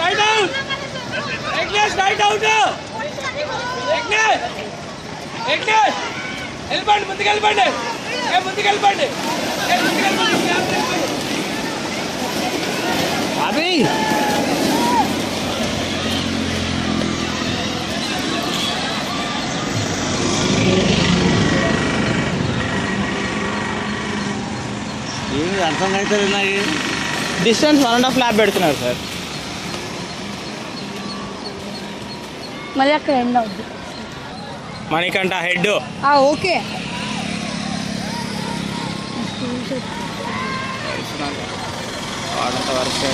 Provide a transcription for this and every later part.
Right out ఎగ్నెస్ right out ఎగ్నెస్ ఎగ్నెస్ వెళ్ళిపోండి ముందుకు వెళ్ళిపోండి ఏ ముందుకు వెళ్ళిపోండి ఏ ముందుకు వెళ్ళిపోండి అభి ఏమి అర్థం అవుతుంది నాకు distance one and half lap పెడుతున్నారు సార్ మళ్ళీ అక్కడ ఎండ్ అవుద్ది మణికంఠ హెడ్ ఆ, ఓకే వాడంత వరకు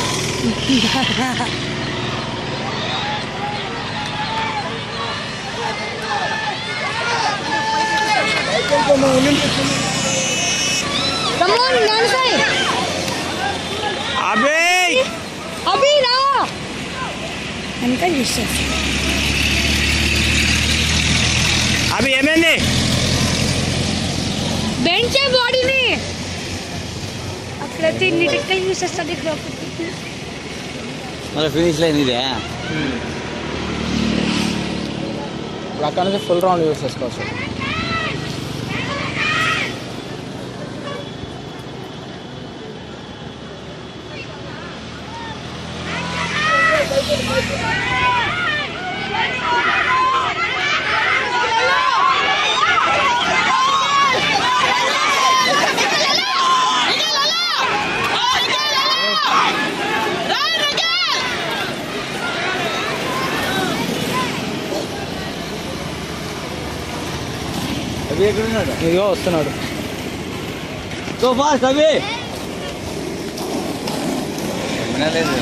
కమోన్ నాన్ సాయి అభి అభి రా వెనక చూసేసి అభి ఏమైంది బెంచ్ బాడీని అక్కడైతే ఇన్ని టెక్కలు యూస్ చేస్తుంది ఇక్కడ ఒకటి. మళ్ళీ ఫినిష్ లైన్ ఇదే ఇప్పుడు అక్కడ నుంచి ఫుల్ రౌండ్ యూస్ చేసుకోవచ్చు అవి ఎక్కడ ఉన్నాడు ఇదిగో వస్తున్నాడు సో ఫాస్ట్ అవి వినలేదు